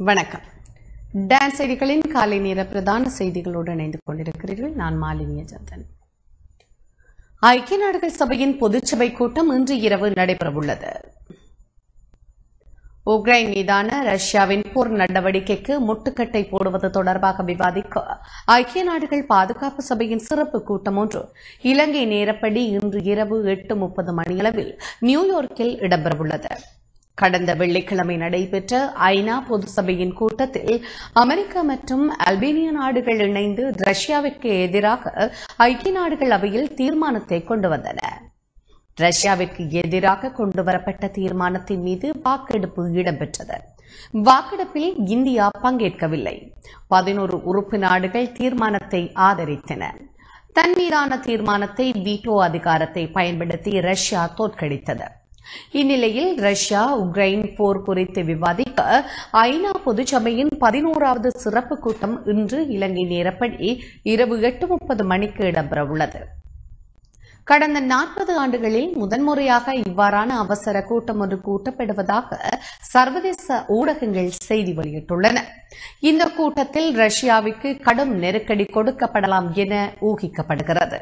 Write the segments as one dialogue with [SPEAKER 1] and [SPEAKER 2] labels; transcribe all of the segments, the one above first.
[SPEAKER 1] வணக்கம் டான்ஸ் செய்திகளின் காலை நேர பிரதான செய்திகளோடு இணைந்து கொண்டிருக்கிறீர்கள் நான் மாலினிய ஜந்தன் ஐக்கிய நாடுகள் சபையின் பொதுச்சபை கூட்டம் இன்று இரவு நடைபெறவுள்ளது உக்ரைன் மீதான ரஷ்யாவின் போர் நடவடிக்கைக்கு முட்டுக்கட்டை போடுவது தொடர்பாக விவாதிக்க ஐக்கிய நாடுகள் பாதுகாப்பு சபையின் சிறப்பு கூட்டம் ஒன்று இலங்கை நேரப்படி இன்று இரவு எட்டு முப்பது மணியளவில் நியூயார்க்கில் இடம்பெறவுள்ளது கடந்த வெள்ளிக்கிழமை நடைபெற்ற ஐநா பொது சபையின் கூட்டத்தில் அமெரிக்கா மற்றும் அல்பேனிய நாடுகள் இணைந்து ரஷ்யாவிற்கு எதிராக ஐக்கிய நாடுகள் அவையில் தீர்மானத்தை கொண்டு வந்தன ரஷ்யாவிற்கு எதிராக கொண்டுவரப்பட்ட தீர்மானத்தின் மீது வாக்கெடுப்பு இடம்பெற்றது வாக்கெடுப்பில் இந்தியா பங்கேற்கவில்லை பதினோரு உறுப்பு நாடுகள் தீர்மானத்தை ஆதரித்தன தன் மீதான தீர்மானத்தை வீட்டோ அதிகாரத்தை பயன்படுத்தி ரஷ்யா தோற்கடித்தது இந்நிலையில் ரஷ்யா உக்ரைன் போர் குறித்து விவாதிக்க ஐநா பொதுச்சபையின் பதினோராவது சிறப்பு கூட்டம் இன்று இலங்கை நேரப்படி இரவு எட்டு முப்பது மணிக்கு இடம்பெறவுள்ளது கடந்த நாற்பது ஆண்டுகளில் முதன்முறையாக இவ்வாறான அவசர கூட்டம் ஒன்று கூட்டப்படுவதாக சர்வதேச ஊடகங்கள் செய்தி வெளியிட்டுள்ளன இந்த கூட்டத்தில் ரஷ்யாவிற்கு கடும் நெருக்கடி கொடுக்கப்படலாம் என ஊகிக்கப்படுகிறது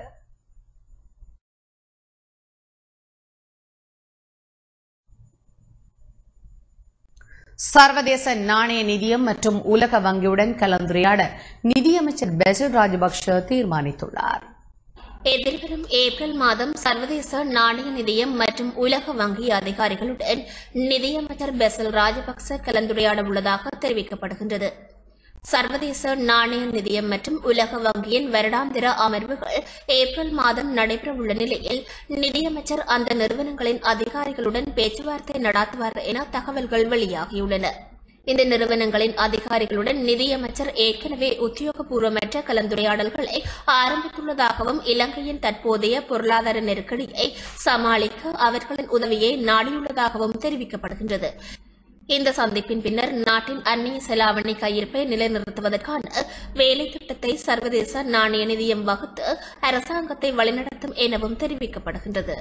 [SPEAKER 1] சர்வதேச நாணய நிதியம் மற்றும் உலக வங்கியுடன் கலந்துரையாட நிதியமைச்சர் பெசில் ராஜபக்ஷ தீர்மானித்துள்ளார்
[SPEAKER 2] எதிர்வரும் ஏப்ரல் மாதம் சர்வதேச நாணய நிதியம் மற்றும் உலக வங்கி அதிகாரிகளுடன் நிதியமைச்சர் பெசல் ராஜபக்ச கலந்துரையாட உள்ளதாக தெரிவிக்கப்படுகின்றது சர்வதேச நாணய நிதியம் மற்றும் உலக வங்கியின் வருடாந்திர அமர்வுகள் ஏப்ரல் மாதம் நடைபெறவுள்ள நிலையில் நிதியமைச்சர் அந்த நிறுவனங்களின் அதிகாரிகளுடன் பேச்சுவார்த்தை நடாத்துவார் என தகவல்கள் வெளியாகியுள்ளன இந்த நிறுவனங்களின் அதிகாரிகளுடன் நிதியமைச்சர் ஏற்கனவே உத்தியோகபூர்வமற்ற கலந்துரையாடல்களை ஆரம்பித்துள்ளதாகவும் இலங்கையின் தற்போதைய பொருளாதார நெருக்கடியை சமாளிக்க அவர்களின் உதவியை நாடியுள்ளதாகவும் தெரிவிக்கப்படுகின்றது இந்த சந்திப்பின் பின்னர் நாட்டின் அந்நிய செலாவணி கையிருப்பை நிலைநிறுத்துவதற்கான வேலை திட்டத்தை சர்வதேச நாணய நிதியம் வகுத்து அரசாங்கத்தை வழிநடத்தும் எனவும் தெரிவிக்கப்படுகின்றது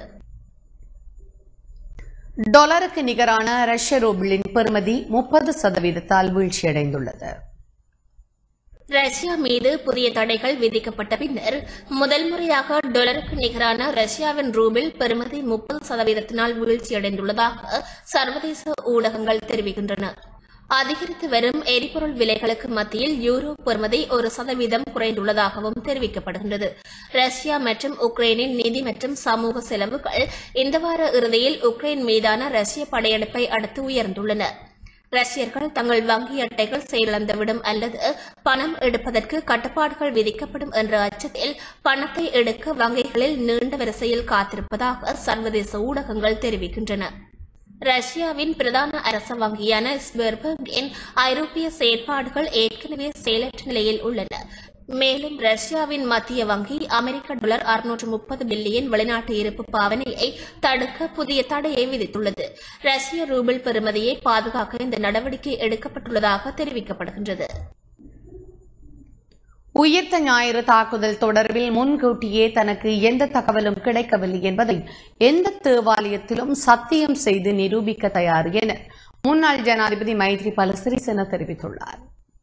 [SPEAKER 1] டாலருக்கு நிகரான ரஷ்ய ரூபிளின் பெறுமதி முப்பது சதவீதத்தால் வீழ்ச்சியடைந்துள்ளது
[SPEAKER 2] ரஷ்யா மீது புதிய தடைகள் விதிக்கப்பட்ட பின்னர் முதல் முறையாக டாலருக்கு நிகரான ரஷ்யாவின் ரூபில் பெறுமதி முப்பது சதவீதத்தினால் வீழ்ச்சியடைந்துள்ளதாக சர்வதேச ஊடகங்கள் தெரிவிக்கின்றன அதிகரித்து வரும் எரிபொருள் விலைகளுக்கு மத்தியில் யூரோ பெறுமதி ஒரு சதவீதம் குறைந்துள்ளதாகவும் தெரிவிக்கப்படுகின்றது ரஷ்யா மற்றும் உக்ரைனின் நிதி மற்றும் சமூக செலவுகள் இந்த வார இறுதியில் உக்ரைன் மீதான ரஷ்ய படையெடுப்பை அடுத்து உயர்ந்துள்ளன ரஷ்யர்கள் தங்கள் வங்கி அட்டைகள் செயலிழந்துவிடும் அல்லது பணம் எடுப்பதற்கு கட்டுப்பாடுகள் விதிக்கப்படும் என்ற அச்சத்தில் பணத்தை எடுக்க வங்கிகளில் நீண்ட வரிசையில் காத்திருப்பதாக சர்வதேச ஊடகங்கள் தெரிவிக்கின்றன ரஷ்யாவின் பிரதான அரச வங்கியான ஸ்வெர்பங்கின் ஐரோப்பிய செயற்பாடுகள் ஏற்கனவே செயலற்ற நிலையில் உள்ளன மேலும் ரஷ்யாவின் மத்திய வங்கி அமெரிக்க டாலர் அறுநூற்று முப்பது பில்லியன் வெளிநாட்டு இருப்பு பாவனையை தடுக்க புதிய தடையை விதித்துள்ளது ரஷ்ய ரூபிள் பெறுமதியை பாதுகாக்க இந்த நடவடிக்கை எடுக்கப்பட்டுள்ளதாக தெரிவிக்கப்படுகின்றது
[SPEAKER 1] உயிர்த்த ஞாயிறு தாக்குதல் தொடர்பில் முன்கூட்டியே தனக்கு எந்த தகவலும் கிடைக்கவில்லை என்பதை எந்த தேவாலயத்திலும் சத்தியம் செய்து நிரூபிக்க தயார் என முன்னாள் ஜனாதிபதி மைத்ரிபால சிறிசேன தெரிவித்துள்ளார்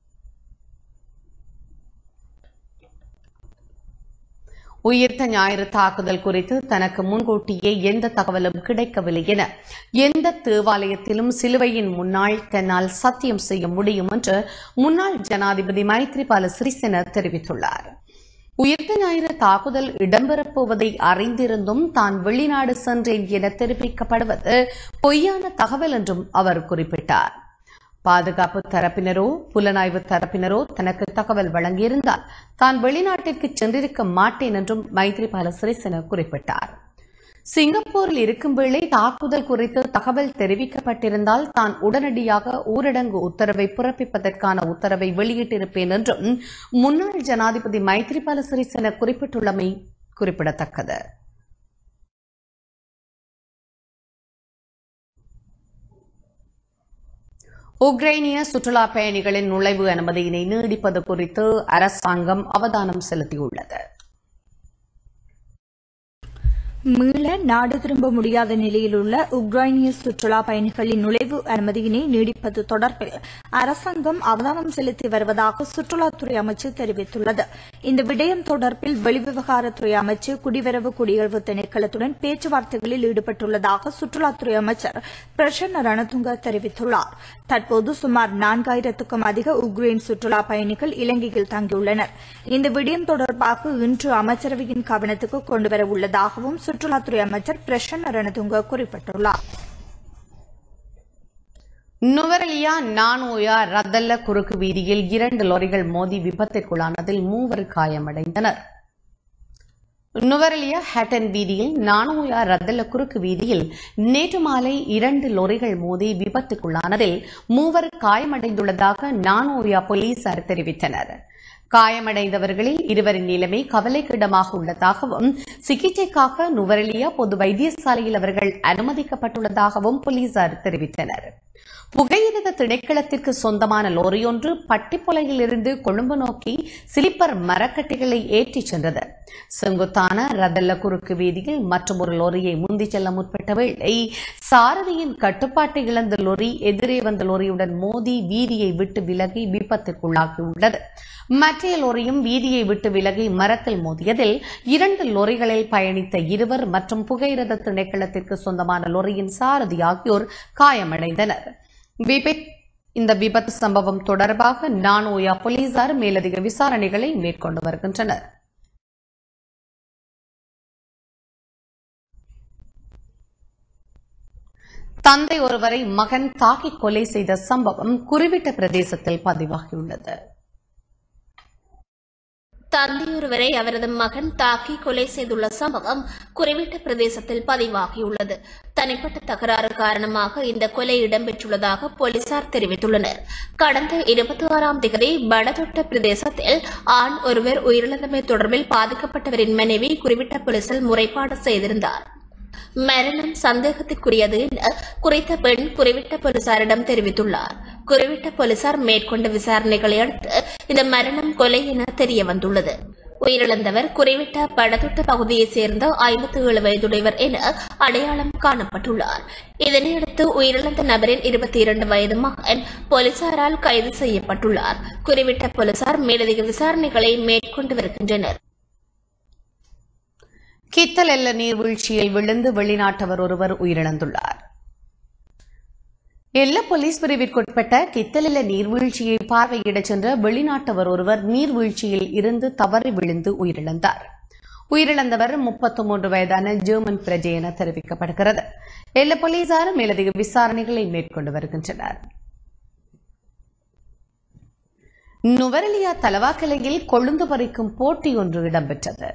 [SPEAKER 1] உயிர்த்த ஞாயிறு தாக்குதல் குறித்து தனக்கு முன்கூட்டியே எந்த தகவலும் கிடைக்கவில்லை என எந்த தேவாலயத்திலும் சிலுவையின் முன்னாள் தன்னால் சத்தியம் செய்ய முடியும் என்று முன்னாள் ஜனாதிபதி மைத்ரிபால சிறிசேன தெரிவித்துள்ளார் உயிர்த்த ஞாயிறு தாக்குதல் இடம்பெறப் போவதை அறிந்திருந்தும் தான் வெளிநாடு சென்றேன் என தெரிவிக்கப்படுவது பொய்யான தகவல் என்றும் அவர் குறிப்பிட்டார் பாதுகாப்பு தரப்பினரோ புலனாய்வு தரப்பினரோ தனக்கு தகவல் வழங்கியிருந்தால் தான் வெளிநாட்டிற்கு சென்றிருக்க மாட்டேன் என்றும் மைத்ரிபால சிறிசேன குறிப்பிட்டார் சிங்கப்பூரில் இருக்கும் வேளை தாக்குதல் குறித்து தகவல் தெரிவிக்கப்பட்டிருந்தால் தான் உடனடியாக ஊரடங்கு உத்தரவை பிறப்பிப்பதற்கான உத்தரவை வெளியிட்டிருப்பேன் என்றும் முன்னாள் ஜனாதிபதி மைத்ரிபால சிறிசேன குறிப்பிட்டுள்ளமை குறிப்பிடத்தக்கது உக்ரைனிய சுற்றுலா பயணிகளின் நுழைவு அனுமதியினை நீடிப்பது குறித்து அரசாங்கம் அவதானம் செலுத்தியுள்ளது
[SPEAKER 3] மீள நாடு திரும்ப முடியாத நிலையில் உள்ள உக்ரைனிய சுற்றுலா பயணிகளின் நுழைவு அனுமதியினை நீடிப்பது தொடர்பில் அரசாங்கம் அவதானம் செலுத்தி வருவதாக சுற்றுலாத்துறை அமைச்சு தெரிவித்துள்ளது இந்த விடயம் தொடர்பில் வெளிவிவகாரத்துறை அமைச்சு குடிவரவு குடியேழ்வு திணைக்களத்துடன் பேச்சுவார்த்தைகளில் ஈடுபட்டுள்ளதாக சுற்றுலாத்துறை அமைச்சர் பிரசன்ன ரணதுங்க தெரிவித்துள்ளார் தற்போது சுமார் நான்காயிரத்துக்கும் அதிக உக்ரைன் சுற்றுலா பயணிகள் இலங்கையில் தங்கியுள்ளனர் இந்த விடயம் தொடர்பாக இன்று அமைச்சரவையின் கவனத்துக்கு கொண்டுவர உள்ளதாகவும் சுற்றுலாத்துறை அமைச்சர் பிரசன்ன ரணதுங்க குறிப்பிட்டுள்ளார்
[SPEAKER 1] நுவரெலியா நானோயா ரத்தல்ல குறுக்கு வீதியில் இரண்டு லாரிகள் மோதி விபத்திற்குள்ளானதில் மூவர் காயமடைந்தனர் நுவரெலியா ஹேட்டன் வீதியில் நானோயா ரத்தல்ல குறுக்கு வீதியில் நேற்று மாலை இரண்டு லொரிகள் மோதி விபத்துக்குள்ளானதில் மூவர் காயமடைந்துள்ளதாக நானோயா போலீசார் தெரிவித்தனர் காயமடைந்தவர்களில் இருவரின் நிலைமை கவலைக்கிடமாக உள்ளதாகவும் சிகிச்சைக்காக நுவரெலியா பொது வைத்தியசாலையில் அவர்கள் அனுமதிக்கப்பட்டுள்ளதாகவும் போலீசார் தெரிவித்தனர் புகையிரத திணைக்களத்திற்கு சொந்தமான லோரியொன்று பட்டிப்புலையில் இருந்து கொழும்பு நோக்கி சிலிப்பர் மரக்கட்டைகளை ஏற்றிச் சென்றது செங்குத்தான ரதல்ல குறுக்கு வீதியில் மற்றொரு லோரியை முந்திச் செல்ல முற்பட்ட வேளை சாரதியின் கட்டுப்பாட்டை இழந்த லொரி எதிரே வந்த லொரியுடன் மோதி வீதியை விட்டு விலகி விபத்திற்குள்ளாகியுள்ளது மற்றைய லொரியும் வீதியை விட்டு விலகி மரத்தில் மோதியதில் இரண்டு லொரிகளில் பயணித்த இருவர் மற்றும் புகையிரத திணைக்களத்திற்கு சொந்தமான லொரியின் சாரதி ஆகியோர் காயமடைந்தனர் விபத் இந்த விபத்து சம்பவம் தொடர்பாக நானோயா போலீசார் மேலதிக விசாரணைகளை மேற்கொண்டு வருகின்றனர் தந்தை ஒருவரை மகன் தாக்கி கொலை செய்த சம்பவம் குறிவிட்ட பிரதேசத்தில் பதிவாகியுள்ளது
[SPEAKER 2] தந்தையொருவரை அவரது மகன் தாக்கி கொலை செய்துள்ள சம்பவம் குறிப்பிட்ட பிரதேசத்தில் பதிவாகியுள்ளது தனிப்பட்ட தகராறு காரணமாக இந்த கொலை இடம்பெற்றுள்ளதாக போலீசார் தெரிவித்துள்ளனர் கடந்த இருபத்தி ஆறாம் தேதி படதொட்ட பிரதேசத்தில் ஆண் ஒருவர் உயிரிழந்தமை தொடர்பில் பாதிக்கப்பட்டவரின் மனைவி குறிப்பிட்ட போலீசில் முறைப்பாடு செய்திருந்தார் மரணம் சந்தேகத்திற்குரியது என குறித்த பெண் குறிவிட்ட போலீசாரிடம் தெரிவித்துள்ளார் குறிவிட்ட போலீசார் மேற்கொண்ட விசாரணைகளை அடுத்து இந்த மரணம் கொலை என தெரிய வந்துள்ளது உயிரிழந்தவர் குறிவிட்ட படத்தொட்ட பகுதியைச் சேர்ந்த ஐம்பத்தி ஏழு வயதுடையவர் என அடையாளம் காணப்பட்டுள்ளார் இதனையடுத்து உயிரிழந்த நபரின் இருபத்தி இரண்டு வயது மகன் போலீசாரால் கைது செய்யப்பட்டுள்ளார் குறிவிட்ட போலீசார் மேலதிக விசாரணைகளை மேற்கொண்டு வருகின்றனர்
[SPEAKER 1] கித்தலெல்ல நீர்வீழ்ச்சியில் விழுந்து வெளிநாட்டவர் ஒருவர் உயிரிழந்துள்ளார் எல்ல போலீஸ் பிரிவிற்குட்பட்ட கித்தலில நீர்வீழ்ச்சியை பார்வையிடச் சென்ற வெளிநாட்டவர் ஒருவர் நீர்வீழ்ச்சியில் இருந்து தவறி விழுந்து உயிரிழந்தார் உயிரிழந்தவர் முப்பத்தி மூன்று வயதான ஜெர்மன் பிரஜை என தெரிவிக்கப்படுகிறது எல்ல போலீசார் மேலதிக விசாரணைகளை மேற்கொண்டு வருகின்றனர் நுவரெலியா தலவாக்கலையில் கொழுந்து பறிக்கும் போட்டி ஒன்று இடம்பெற்றது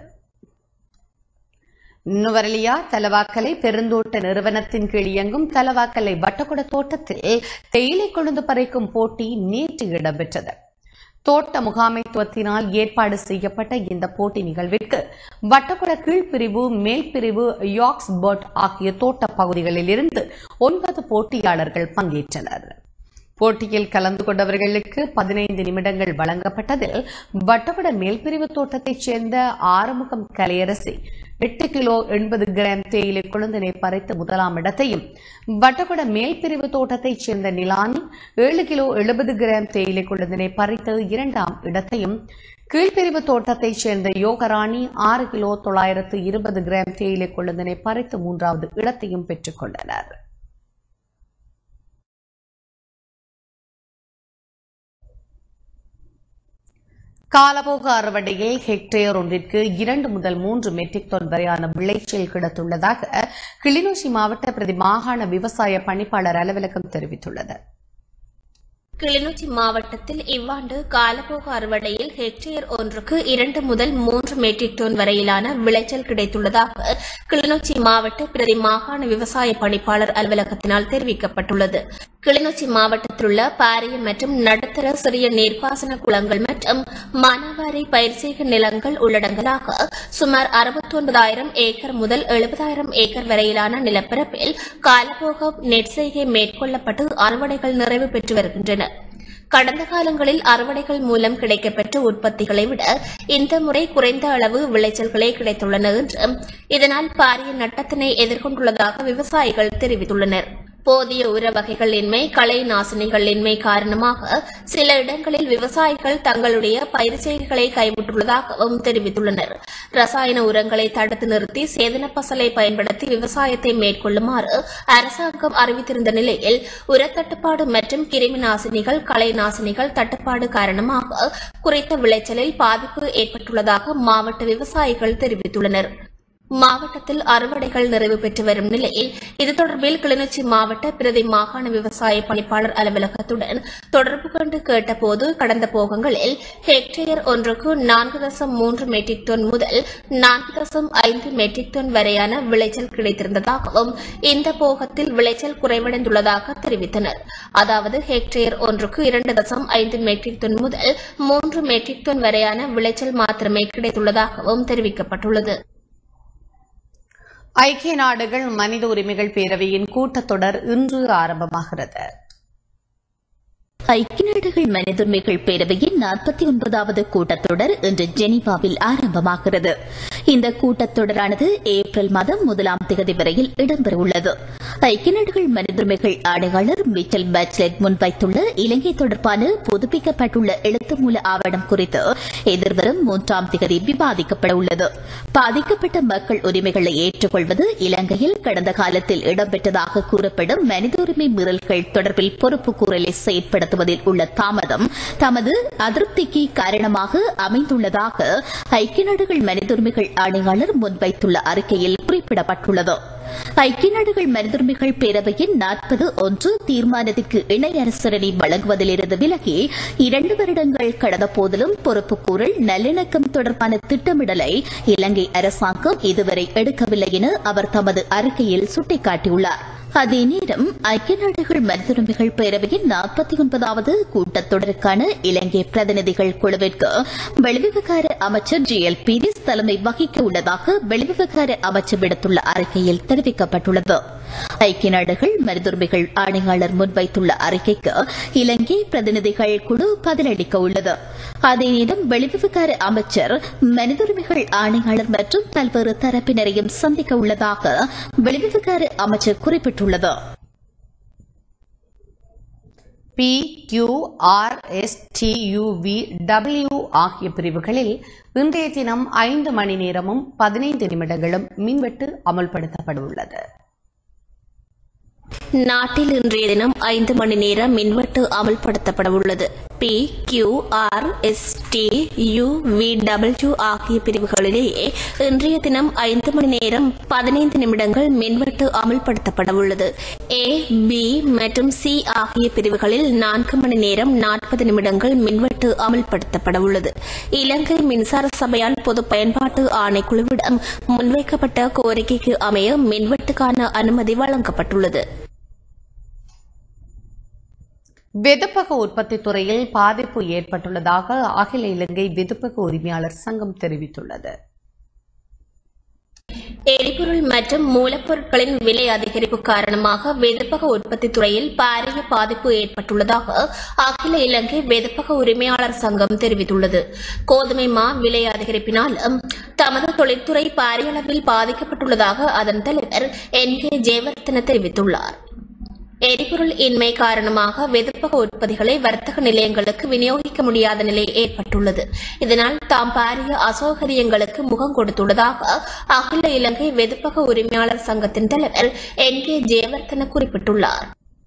[SPEAKER 1] நுவரெலியா தலவாக்கலை பெருந்தோட்ட நிறுவனத்தின் கீழ் இயங்கும் தலவாக்கலை வட்டக்குட தோட்டத்தில் தேயிலை கொழுந்து பறிக்கும் போட்டி நேற்று இடம்பெற்றது தோட்ட முகாமைத்துவத்தினால் ஏற்பாடு செய்யப்பட்ட இந்த போட்டி நிகழ்விற்கு வட்டக்குட கீழ்பிரிவு மேல்பிரிவு யாக்ஸ் பர்ட் ஆகிய தோட்ட பகுதிகளில் இருந்து ஒன்பது போட்டியாளர்கள் பங்கேற்றனர் போட்டியில் கலந்து கொண்டவர்களுக்கு பதினைந்து நிமிடங்கள் வழங்கப்பட்டதில் வட்டவட மேல்பிரிவு தோட்டத்தைச் சேர்ந்த ஆறுமுகம் கலையரசி எட்டு கிலோ எண்பது கிராம் தேயிலை குழந்தினை பறித்து முதலாம் இடத்தையும் வட்டகுட மேல்பிரிவு தோட்டத்தைச் சேர்ந்த நிலானி ஏழு கிலோ எழுபது கிராம் தேயிலை குழந்தினை பறித்து இரண்டாம் இடத்தையும் கீழ்பிரிவு தோட்டத்தைச் சேர்ந்த யோகராணி ஆறு கிலோ தொள்ளாயிரத்து இருபது கிராம் தேயிலை குழந்தினை பறித்து மூன்றாவது இடத்தையும் பெற்றுக் கொண்டனர் காலபோக அறுவடையில் ஹெக்டேர் ஒன்றிற்கு இரண்டு முதல் மூன்று மெட்ரிக் டன் வரையான விளைச்சல் கிடைத்துள்ளதாக கிளிநொச்சி மாவட்ட பிரதி மாகாண விவசாய பணிப்பாளர் அலுவலகம் தெரிவித்துள்ளது
[SPEAKER 2] கிளிநொச்சி மாவட்டத்தில் இவ்வாண்டு காலபோக அறுவடையில் ஹெக்டேர் ஒன்றுக்கு இரண்டு முதல் மூன்று மெட்ரிக் டன் வரையிலான விளைச்சல் கிடைத்துள்ளதாக கிளிநொச்சி மாவட்ட பிரதி மாகாண விவசாய பணிப்பாளர் அலுவலகத்தினால் தெரிவிக்கப்பட்டுள்ளது கிளிநொச்சி மாவட்டத்தில் உள்ள பாரிய மற்றும் நடுத்தர சிறிய நீர்ப்பாசன குளங்கள் மற்றும் மானாவாரி பயிர்செய்க நிலங்கள் உள்ளடங்கலாக சுமார் அறுபத்தி ஒன்பதாயிரம் ஏக்கர் முதல் எழுபதாயிரம் ஏக்கர் வரையிலான நிலப்பரப்பில் காலபோக நெற்செய்கை மேற்கொள்ளப்பட்டு அறுவடைகள் நிறைவு பெற்று வருகின்றன கடந்த காலங்களில் அறுவடைகள் மூலம் கிடைக்கப்பெற்ற உற்பத்திகளை விட இந்த முறை குறைந்த அளவு விளைச்சல்களே கிடைத்துள்ளன என்றும் இதனால் பாரிய நட்டத்தினை எதிர்கொண்டுள்ளதாக விவசாயிகள் தெரிவித்துள்ளனர் போதிய உர வகைகள் இன்மை களை நாசினிகள் இன்மை காரணமாக சில இடங்களில் விவசாயிகள் தங்களுடைய பயிர் செய்கைகளை கைவிட்டுள்ளதாகவும் தெரிவித்துள்ளனர் ரசாயன உரங்களை தடுத்து நிறுத்தி சேதன பசலை பயன்படுத்தி விவசாயத்தை மேற்கொள்ளுமாறு அரசாங்கம் அறிவித்திருந்த நிலையில் உரத்தட்டுப்பாடு மற்றும் கிருமி நாசினிகள் களை நாசினிகள் தட்டுப்பாடு காரணமாக குறித்த விளைச்சலில் பாதிப்பு ஏற்பட்டுள்ளதாக மாவட்ட விவசாயிகள் தெரிவித்துள்ளனர் மாவட்டத்தில் அறுவடைகள் நிறைவு பெற்று வரும் நிலையில் இது தொடர்பில் கிளிநொச்சி மாவட்ட பிரதி மாகாண விவசாய பணிப்பாளர் அலுவலகத்துடன் தொடர்பு கொண்டு கேட்டபோது கடந்த போகங்களில் ஹெக்டேயர் ஒன்றுக்கு நான்கு தசம் மூன்று மெட்ரிக் டன் முதல் நான்கு தசம் ஐந்து மெட்ரிக் டன் வரையான விளைச்சல் கிடைத்திருந்ததாகவும் இந்த போகத்தில் விளைச்சல் குறைவடைந்துள்ளதாக தெரிவித்தனர் அதாவது ஹெக்டேயர் ஒன்றுக்கு இரண்டு தசம் ஐந்து மெட்ரிக் டன் முதல் மூன்று மெட்ரிக் டன் வரையான விளைச்சல் மாத்திரமே கிடைத்துள்ளதாகவும் தெரிவிக்கப்பட்டுள்ளது
[SPEAKER 1] ஐக்கிய நாடுகள் மனித உரிமைகள் பேரவையின் கூட்டத்தொடர் இன்று ஆரம்பமாகிறது
[SPEAKER 4] ஐக்கிய நாடுகள் மனிதுரிமைகள் பேரவையின் நாற்பத்தி ஒன்பதாவது கூட்டத்தொடர் இன்று ஜெனீவாவில் ஆரம்பமாகிறது இந்த கூட்டத்தொடரானது ஏப்ரல் மாதம் முதலாம் தேதி வரையில் இடம்பெறவுள்ளது ஐக்கிய நாடுகள் மனிதுரிமைகள் ஆணையாளர் மிச்சல் பேச்லெட் முன்வைத்துள்ள இலங்கை தொடர்பான புதுப்பிக்கப்பட்டுள்ள எழுத்து மூல ஆவணம் குறித்து எதிர்வரும் மூன்றாம் தேதி விவாதிக்கப்பட உள்ளது பாதிக்கப்பட்ட மக்கள் உரிமைகளை ஏற்றுக்கொள்வது இலங்கையில் கடந்த காலத்தில் இடம்பெற்றதாக கூறப்படும் மனித உரிமை மீறல்கள் தொடர்பில் பொறுப்பு கூறலை செயற்படுத்துவதில் உள்ள தாமதம் தமது அதிருப்திக்கு காரணமாக அமைந்துள்ளதாக ஐக்கிய நாடுகள் மனித உரிமைகள் ஆணையாளர் முன்வைத்துள்ள அறிக்கையில் குறிப்பிடப்பட்டுள்ளது ஐக்கிய நாடுகள் மனிதுரிமைகள் பேரவையின் நாற்பது ஒன்று தீர்மானத்திற்கு இணை அனுசரணை வழங்குவதிலிருந்து விலகி இரண்டு வருடங்கள் கடந்த போதிலும் பொறுப்புக்கூறல் நல்லிணக்கம் தொடர்பான திட்டமிடலை இலங்கை அரசாங்கம் இதுவரை எடுக்கவில்லை என அவர் தமது அறிக்கையில் சுட்டிக்காட்டியுள்ளார் அதே நேரம் ஐக்கிய நாடுகள் மனிதுரிமைகள் பேரவையின் நாற்பத்தி ஒன்பதாவது கூட்டத்தொடருக்கான இலங்கை பிரதிநிதிகள் குழுவிற்கு வெளிவிவகார அமைச்சர் ஜி எல் பீரிஸ் தலைமை வகிக்க உள்ளதாக வெளிவிவகார அமைச்சர் விடுத்துள்ள அறிக்கையில் தெரிவிக்கப்பட்டுள்ளது ஐக்கிய நாடுகள் மனிதுரிமைகள் ஆணையாளர் முன்வைத்துள்ள அறிக்கைக்கு இலங்கை பிரதிநிதிகள் குழு பதிலளிக்க உள்ளது அதே நேரம் வெளிவிவகார அமைச்சர் மனிதுரிமைகள் ஆணையாளர் மற்றும் பல்வேறு தரப்பினரையும் சந்திக்க உள்ளதாக வெளிவிவகார அமைச்சர் குறிப்பிட்டுள்ளது
[SPEAKER 1] P Q R S T U V W ஆகிய பிரிவுகளில் இன்றைய தினம் ஐந்து மணி நேரமும் பதினைந்து நிமிடங்களும் மின்வெட்டு அமல்படுத்தப்பட உள்ளது
[SPEAKER 2] நாட்டில் இன்றைய தினம் ஐந்து மணி நேரம் மின்வெட்டு அமல்படுத்தப்பட உள்ளது P Q R S T U V W ஆகிய பிரிவுகளிலேயே இன்றைய தினம் ஐந்து மணி நேரம் பதினைந்து நிமிடங்கள் மின்வெட்டு அமல்படுத்தப்பட உள்ளது ஏ பி மற்றும் சி ஆகிய பிரிவுகளில் நான்கு மணி நேரம் நாற்பது நிமிடங்கள் மின்வெட்டு அமல்படுத்தப்பட உள்ளது இலங்கை மின்சார சபையால் பொது பயன்பாட்டு ஆணைக்குழுவிடம் முன்வைக்கப்பட்ட கோரிக்கைக்கு அமைய மின்வெட்டுக்கான அனுமதி வழங்கப்பட்டுள்ளது
[SPEAKER 1] வெதுப்பக உற்பத்தி துறையில் பாதிப்பு ஏற்பட்டுள்ளதாக அகில இலங்கை வெதுப்பக உரிமையாளர் சங்கம் தெரிவித்துள்ளது
[SPEAKER 2] எரிபொருள் மற்றும் மூலப்பொருட்களின் விலை அதிகரிப்பு காரணமாக வெதுப்பக உற்பத்தி துறையில் பாரிய பாதிப்பு ஏற்பட்டுள்ளதாக அகில இலங்கை வெதுப்பக உரிமையாளர் சங்கம் தெரிவித்துள்ளது கோதுமை மா விலை அதிகரிப்பினாலும் தமது தொழில்துறை பாரிய அளவில் பாதிக்கப்பட்டுள்ளதாக அதன் தலைவர் என் கே ஜெயவர்தன தெரிவித்துள்ளார் எரிபொருள் இன்மை காரணமாக வெதுப்பக உற்பத்திகளை வர்த்தக நிலையங்களுக்கு விநியோகிக்க முடியாத நிலை ஏற்பட்டுள்ளது இதனால் தாம் பாரிய அசௌகரியங்களுக்கு முகம் கொடுத்துள்ளதாக அகில இலங்கை வெதுப்பக உரிமையாளர் சங்கத்தின் தலைவர் என் கே ஜெயவர்தன குறிப்பிட்டுள்ளார்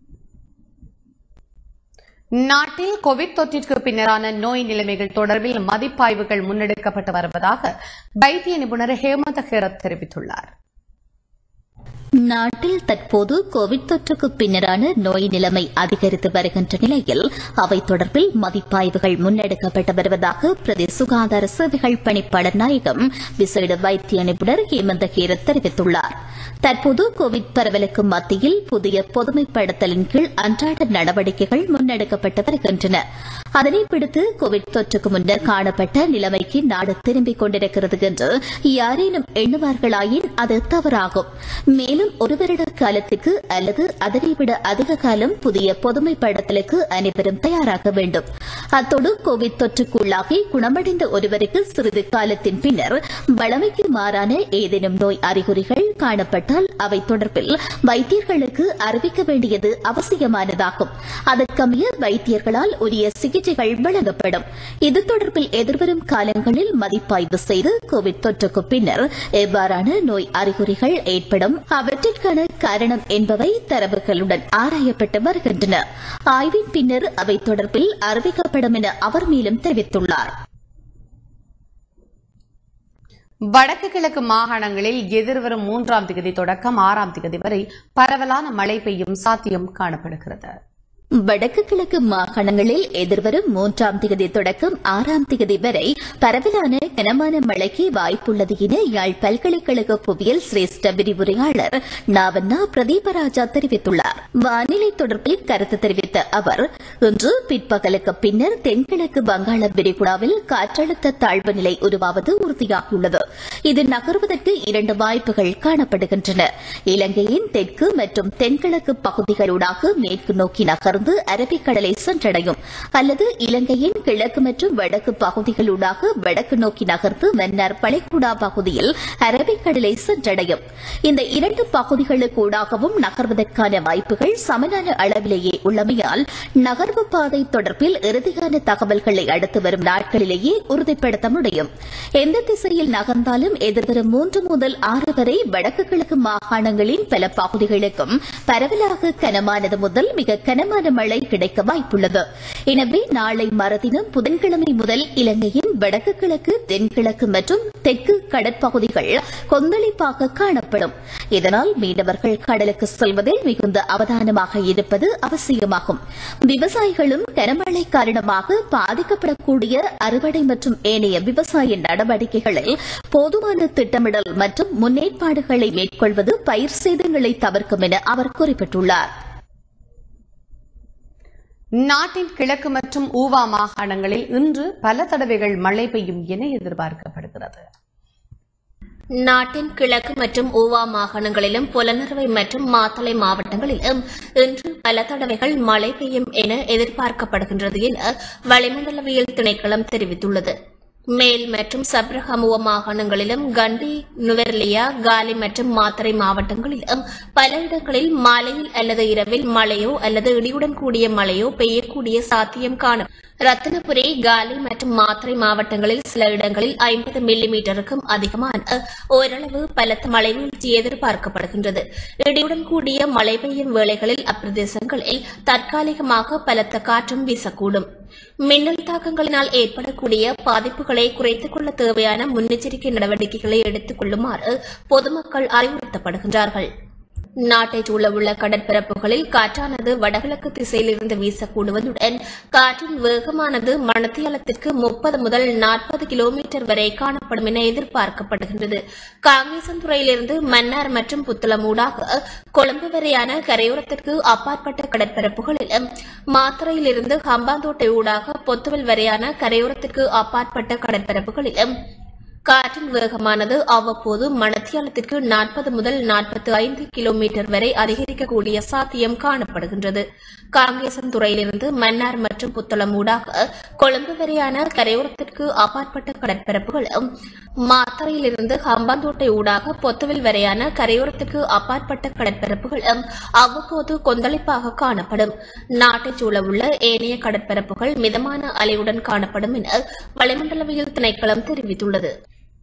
[SPEAKER 1] நாட்டில் கோவிட் தொற்றிற்கு பின்னரான நோய் நிலைமைகள் தொடர்பில் மதிப்பாய்வுகள் முன்னெடுக்கப்பட்டு வருவதாக வைத்திய நிபுணர் ஹேமந்த ஹேரத் தெரிவித்துள்ளார்
[SPEAKER 4] நாட்டில் தற்போது கோவிட் தொற்றுக்கு பின்னரான நோய் நிலைமை அதிகரித்து வருகின்ற நிலையில் அவை தொடர்பில் மதிப்பாய்வுகள் முன்னெடுக்கப்பட்டு வருவதாக பிரதி சுகாதார சேவைகள் பணிப்பாளர் நாயகம் விசேட வைத்திய நிபுணர் ஹேமந்த ஹேரத் தெரிவித்துள்ளார் தற்போது கோவிட் பரவலுக்கு மத்தியில் புதிய பொதுமைப்படுத்தலின் கீழ் அன்றாட நடவடிக்கைகள் முன்னெடுக்கப்பட்டு வருகின்றன அதனை பிடித்து கோவிட் தொற்றுக்கு முன்னர் காணப்பட்ட நிலைமைக்கு நாடு திரும்பிக் கொண்டிருக்கிறது என்று யாரேனும் எண்ணுவார்களாயின் அது தவறாகும் மேலும் மேலும் ஒரு வருட காலத்துக்கு அல்லது அதனை விட அதிக காலம் புதிய பொதுமைப்படுத்தலுக்கு அனைவரும் தயாராக வேண்டும் அத்தோடு கோவிட் தொற்றுக்குள்ளாகி குணமடைந்த ஒருவருக்கு சிறிது காலத்தின் பின்னர் வளமைக்கு மாறான ஏதேனும் நோய் அறிகுறிகள் காணப்பட்டால் அவை தொடர்பில் வைத்தியர்களுக்கு அறிவிக்க வேண்டியது அவசியமானதாகும் அதற்கமைய வைத்தியர்களால் உரிய சிகிச்சைகள் வழங்கப்படும் இது தொடர்பில் எதிர்வரும் காலங்களில் மதிப்பாய்வு செய்து கோவிட் தொற்றுக்கு பின்னர் எவ்வாறான நோய் அறிகுறிகள் ஏற்படும் அவற்றிற்கான காரணம் என்பவை தரவுகளுடன் ஆராயப்பட்டு வருகின்றன ஆய்வின் பின்னர் அவை தொடர்பில் அறிவிக்கப்படும் என அவர் மேலும் தெரிவித்துள்ளார்
[SPEAKER 1] வடக்கு கிழக்கு மாகாணங்களில் எதிர்வரும் மூன்றாம் திகதி தொடக்கம் ஆறாம் திகதி வரை பரவலான மழை பெய்யும் சாத்தியம் காணப்படுகிறது
[SPEAKER 4] வடக்கு கிழக்கு மாகாணங்களில் எதிர்வரும் மூன்றாம் திகதி தொடக்கம் ஆறாம் திகதி வரை பரவலான கனமான மழைக்கு வாய்ப்புள்ளது என யாழ் பல்கலைக்கழக புவியியல் சிரேஷ்ட விரிவுரையாளர் நாவண்ணா பிரதீபராஜா தெரிவித்துள்ளார் வானிலை தொடர்பில் கருத்து தெரிவித்த அவர் இன்று பிற்பகலுக்கு பின்னர் தென்கிழக்கு வங்காள விரிகுடாவில் காற்றழுத்த தாழ்வு நிலை உருவாவது உறுதியாகியுள்ளது இது நகர்வதற்கு இரண்டு வாய்ப்புகள் காணப்படுகின்றன இலங்கையின் தெற்கு மற்றும் தென்கிழக்கு பகுதிகளூடாக மேற்கு நோக்கி நகர்ந்து அரபிக்கடலை சென்றடையும் அல்லது இலங்கையின் கிழக்கு மற்றும் வடக்கு பகுதிகளூடாக வடக்கு நோக்கி நகர்ந்து மன்னார் பளைகுடா பகுதியில் அரபிக்கடலை சென்றடையும் இந்த இரண்டு பகுதிகளுக்கூடாகவும் நகர்வதற்கான வாய்ப்புகள் சமனான அளவிலேயே உள்ளமையால் நகர்வு பாதை தொடர்பில் இறுதியான தகவல்களை அடுத்து வரும் நாட்களிலேயே உறுதிப்படுத்த முடியும் எந்த திசையில் நகர்ந்தாலும் எதிர்வரும் மூன்று முதல் ஆறு வரை வடக்கு கிழக்கு மாகாணங்களின் பல பகுதிகளுக்கும் பரவலாக கனமானது முதல் மிக கனமான மழை கிடைக்க வாய்ப்புள்ளது எனவே நாளை மறுதினம் புதன்கிழமை முதல் இலங்கையின் வடக்கு கிழக்கு தென்கிழக்கு மற்றும் தெற்கு கடற்பகுதிகள் கொந்தளிப்பாக காணப்படும் இதனால் மீனவர்கள் கடலுக்கு செல்வதில் மிகுந்த அவதானமாக இருப்பது அவசியமாகும் விவசாயிகளும் கனமழை காரணமாக பாதிக்கப்படக்கூடிய அறுவடை மற்றும் ஏனைய விவசாய நடவடிக்கைகளில் போதுமான திட்டமிடல் மற்றும் முன்னேற்பாடுகளை மேற்கொள்வது பயிர் சேதங்களை தவிர்க்கும் என அவர் குறிப்பிட்டுள்ளார்
[SPEAKER 1] நாட்டின் கிழக்கு மற்றும் ஊவா மாகாணங்களில் இன்று பல தடவைகள் மழை பெய்யும் என எதிர்பார்க்கப்படுகிறது
[SPEAKER 2] நாட்டின் கிழக்கு மற்றும் ஊவா மாகாணங்களிலும் புலனறுவை மற்றும் மாத்தளை மாவட்டங்களிலும் இன்று பல தடவைகள் மழை பெய்யும் என எதிர்பார்க்கப்படுகின்றது என வளிமண்டலவியல் திணைக்களம் தெரிவித்துள்ளது மேல் மற்றும் சப்ரஹமுவ மாகாணங்களிலும் கண்டி நுவர்லியா காலி மற்றும் மாத்தறை மாவட்டங்களிலும் பல இடங்களில் மாலையில் அல்லது இரவில் மழையோ அல்லது இடியுடன் கூடிய மழையோ பெய்யக்கூடிய சாத்தியம் காணும் ரத்தினபுரி காலி மற்றும் மாத்தறை மாவட்டங்களில் சில இடங்களில் ஐம்பது மில்லி மீட்டருக்கும் அதிகமான ஓரளவு பலத்த மழை வீழ்ச்சி எதிர்பார்க்கப்படுகின்றது இடியுடன் கூடிய மழை பெய்யும் வேளைகளில் அப்பிரதேசங்களில் தற்காலிகமாக பலத்த காற்றும் வீசக்கூடும் மின்னல் தாக்கங்களினால் ஏற்படக்கூடிய பாதிப்புகளை குறைத்துக் கொள்ள தேவையான முன்னெச்சரிக்கை நடவடிக்கைகளை எடுத்துக் கொள்ளுமாறு பொதுமக்கள் அறிவுறுத்தப்படுகின்றார்கள் நாட்டைச் சூழவுள்ள கடற்பரப்புகளில் காற்றானது வடகிழக்கு திசையிலிருந்து வீசக்கூடுவதுடன் காற்றின் வேகமானது மணத்தியாலத்திற்கு முப்பது முதல் நாற்பது கிலோமீட்டர் வரை காணப்படும் என எதிர்பார்க்கப்படுகின்றது காங்கேசன்துறையிலிருந்து மன்னார் மற்றும் புத்தளமூடாக கொழும்பு வரையான கரையோரத்திற்கு அப்பாற்பட்ட கடற்பரப்புகளிலும் மாத்தறையிலிருந்து ஹம்பாந்தோட்டை ஊடாக பொத்துவல் வரையான கரையோரத்திற்கு அப்பாற்பட்ட கடற்பரப்புகளிலும் காற்றின் வேகமானது அவ்வப்போது மணத்தியாலத்திற்கு நாற்பது முதல் நாற்பத்தி ஐந்து கிலோமீட்டர் வரை அதிகரிக்கக்கூடிய சாத்தியம் காணப்படுகின்றது காங்கேசன் துறையிலிருந்து மன்னார் மற்றும் புத்தளம் ஊடாக கொழும்பு வரையான கரையோரத்திற்கு அப்பாற்பட்ட கடற்பரப்புகளும் மாத்தறையிலிருந்து ஹம்பாந்தோட்டை ஊடாக பொத்துவில் வரையான கரையோரத்திற்கு அப்பாற்பட்ட கடற்பரப்புகளும் அவ்வப்போது கொந்தளிப்பாக காணப்படும் நாட்டைச் சூழவுள்ள ஏனைய கடற்பரப்புகள் மிதமான அலையுடன் காணப்படும் என வளிமண்டலவியல் திணைக்களம் தெரிவித்துள்ளது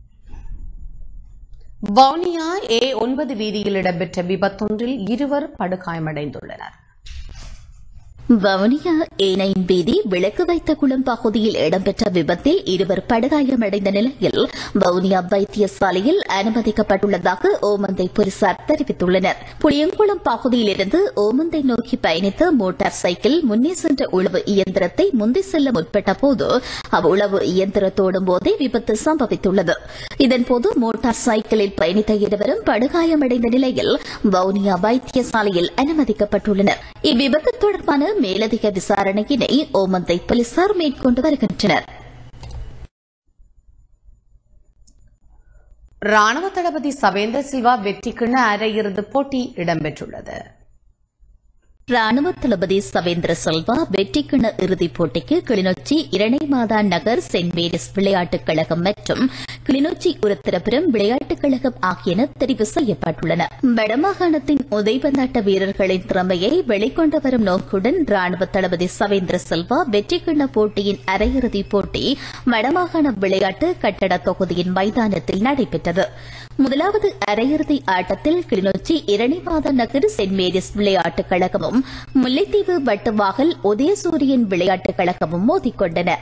[SPEAKER 1] வவுனியா ஏ ஒன்பது வீதியில் இடம்பெற்ற விபத்தொன்றில் இருவர் படுகாயமடைந்துள்ளனர்
[SPEAKER 4] வவுனியா ஏனையின் வீதி விளக்கு வைத்த குளம் பகுதியில் இடம்பெற்ற விபத்தில் இருவர் படுகாயமடைந்த நிலையில் வவுனியா வைத்தியசாலையில் அனுமதிக்கப்பட்டுள்ளதாக ஓமந்தை போலீசார் தெரிவித்துள்ளனர் புளியங்குளம் பகுதியிலிருந்து ஓமந்தை நோக்கி பயணித்த மோட்டார் சைக்கிள் முன்னே சென்ற உழவு இயந்திரத்தை முந்தி செல்ல முற்பட்ட போது அவ்வுளவு இயந்திரத்தோடும் போதே விபத்து சம்பவித்துள்ளது இதன்போது மோட்டார் சைக்கிளில் பயணித்த இருவரும் படுகாயமடைந்த நிலையில் வவுனியா வைத்தியசாலையில் அனுமதிக்கப்பட்டுள்ளனர் இவ்விபத்து தொடர்பான மேலதிக விசாரணையினை ஓமந்தை போலீசார் மேற்கொண்டு வருகின்றனர்
[SPEAKER 1] ராணுவ தளபதி சவேந்திர சில்வா வெற்றிக்குன்னு அரையிறுதிப் போட்டி இடம்பெற்றுள்ளது
[SPEAKER 4] ராணுவ தளபதி சவேந்திர செல்வா வெற்றிக்கிண இறுதிப் போட்டிக்கு கிளிநொச்சி இரணைமாதா நகர் சென்ட் மேரிஸ் விளையாட்டுக் கழகம் மற்றும் கிளிநொச்சி உருத்திரபுரம் விளையாட்டுக் கழகம் ஆகியன தெரிவு செய்யப்பட்டுள்ளன வடமாகாணத்தின் உதைபந்தாட்ட வீரர்களின் திறமையை வெளிக்கொண்டு வரும் நோக்குடன் ராணுவ தளபதி சவேந்திர செல்வா வெற்றிக்கிண்ண போட்டியின் அரையிறுதிப் போட்டி வடமாகாண விளையாட்டு கட்டட தொகுதியின் மைதானத்தில் நடைபெற்றது முதலாவது அரையிறுதி ஆட்டத்தில் கிளிநொச்சி இரணிமாத நகர் சென்ட் மேரிஸ் விளையாட்டுக் கழகமும் முல்லைத்தீவு வட்டுவாகல் உதயசூரியன் விளையாட்டுக் கழகமும் மோதிக்கொண்டன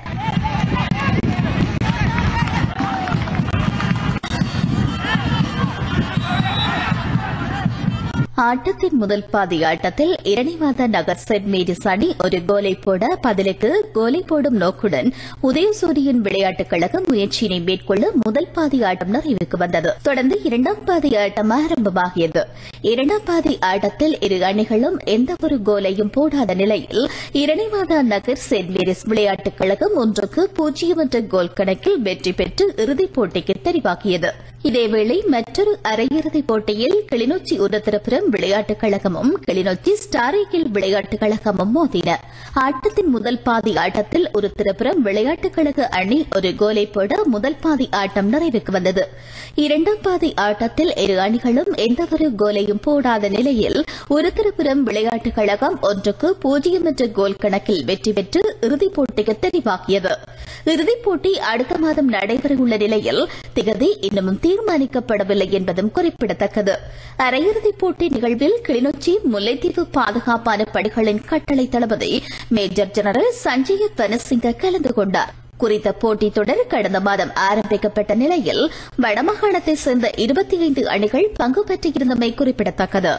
[SPEAKER 4] ஆட்டத்தின் முதல் பாதி ஆட்டத்தில் இரணிமாத நகர் சென்ட் மேரிஸ் அணி ஒரு கோலை போட பதிலுக்கு கோலை போடும் நோக்குடன் உதயசூரியன் விளையாட்டுக் கழகம் முயற்சியினை மேற்கொள்ள முதல் பாதி ஆட்டம் நிறைவுக்கு வந்தது தொடர்ந்து இரண்டாம் பாதி ஆட்டம் ஆரம்பமாகியது இரண்டாம் பாதி ஆட்டத்தில் இரு அணிகளும் எந்தவொரு கோலையும் போடாத நிலையில் இரணிமாதா நகர் சென்ட் மேரிஸ் விளையாட்டுக் கழகம் ஒன்றுக்கு பூஜ்ஜியம் என்ற கோல் கணக்கில் வெற்றி பெற்று இறுதிப் போட்டிக்கு தெரிவாக்கியது இதேவேளை மற்றொரு அரையிறுதிப் போட்டியில் கிளிநொச்சி உருத்திரபுரம் விளையாட்டுக் கழகமும் கிளிநொச்சி ஸ்டாரேகில் விளையாட்டுக் கழகமும் மோதின ஆட்டத்தின் முதல் பாதி ஆட்டத்தில் உருத்திரபுரம் விளையாட்டுக் கழக அணி ஒரு கோலை போட முதல் பாதி ஆட்டம் நிறைவுக்கு வந்தது இரண்டாம் பாதி ஆட்டத்தில் இரு அணிகளும் எந்தவொரு கோலையும் போடாத நிலையில் உருத்திரபுரம் விளையாட்டுக் கழகம் ஒன்றுக்கு பூஜ்ஜியம் என்ற கோல் கணக்கில் வெற்றி பெற்று இறுதிப் போட்டிக்கு தெரிவாக்கியது இறுதிப் போட்டி அடுத்த மாதம் நடைபெறவுள்ள நிலையில் திகதி இன்னமும் தீர்மானிக்கப்படவில்லை என்பதும் குறிப்பிடத்தக்கது அரையிறுதிப் போட்டி நிகழ்வில் கிளிநொச்சி முல்லைத்தீவு பாதுகாப்பான படைகளின் கட்டளை தளபதி மேஜர் ஜெனரல் சஞ்சய தனசிங்க கலந்து கொண்டார் குறித்த போட்டித் தொடர் கடந்த மாதம் ஆரம்பிக்கப்பட்ட நிலையில் வடமாகாணத்தைச் சேர்ந்த இருபத்தி ஐந்து அணிகள் பங்கு பெற்றிருந்தமை குறிப்பிடத்தக்கது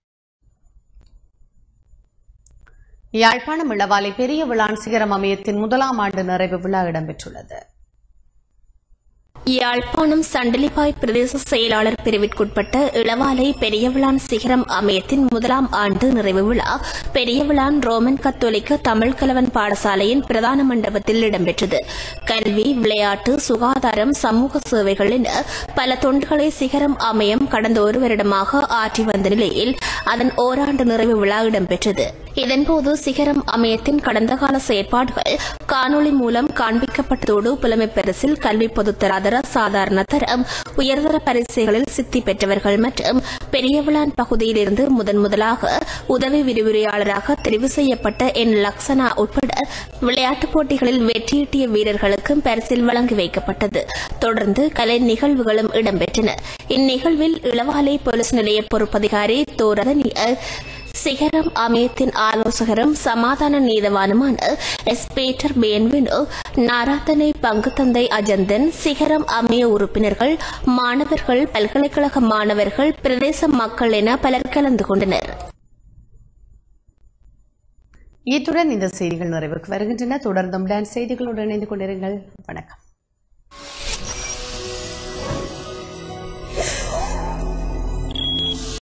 [SPEAKER 1] யாழ்ப்பாணம் இளவாலை பெரிய விழான் சிகரம் அமையத்தின் முதலாம் ஆண்டு நிறைவு விழா இடம்பெற்றுள்ளது
[SPEAKER 2] யாழ்ப்பாணம் சண்டலிப்பாய் பிரதேச செயலாளர் பிரிவிற்குட்பட்ட இளவாலை பெரியவிளான் சிகரம் அமையத்தின் முதலாம் ஆண்டு நிறைவு விழா பெரியவிளான் ரோமன் கத்தோலிக்க தமிழ் கலவன் பாடசாலையின் பிரதான மண்டபத்தில் இடம்பெற்றது கல்வி விளையாட்டு சுகாதாரம் சமூக சேவைகள் என பல தொண்டுகளை சிகரம் அமையம் கடந்த ஒரு வருடமாக ஆற்றி வந்த நிலையில் அதன் ஓராண்டு நிறைவு விழா இடம்பெற்றது இதன்போது சிகரம் அமையத்தின் கடந்த கால செயற்பாடுகள் காணொளி மூலம் காண்பிக்கப்பட்டதோடு புலமை பரிசில் கல்வி பொதுத்தராதர சாதாரண தரம் உயர்தர பரிசுகளில் சித்தி பெற்றவர்கள் மற்றும் பெரியவிளான் பகுதியிலிருந்து முதன் முதலாக உதவி விரிவுரையாளராக தெரிவு செய்யப்பட்ட என் லக்ஷனா உட்பட விளையாட்டுப் போட்டிகளில் வெற்றியீட்டிய வீரர்களுக்கும் பரிசில் வழங்கி வைக்கப்பட்டது தொடர்ந்து கலை நிகழ்வுகளும் இடம்பெற்றன இந்நிகழ்வில் இளவாலை போலீஸ் நிலைய பொறுப்பதிகாரி தோரதனியர் சிகரம் அமையத்தின் ஆலோசகரும் சமாதான நீதவானுமான எஸ் பீட்டர் பேன்வினோ நாராதனை பங்கு தந்தை அஜந்தன் சிகரம் அமைய உறுப்பினர்கள் மாணவர்கள் பல்கலைக்கழக மாணவர்கள் பிரதேச மக்கள் என பலர் கலந்து கொண்டனர்
[SPEAKER 1] இத்துடன் இந்த செய்திகள் நிறைவுக்கு வருகின்றன தொடர்ந்தும் டான்ஸ் செய்திகளோடு இணைந்து கொண்டிருங்கள் வணக்கம்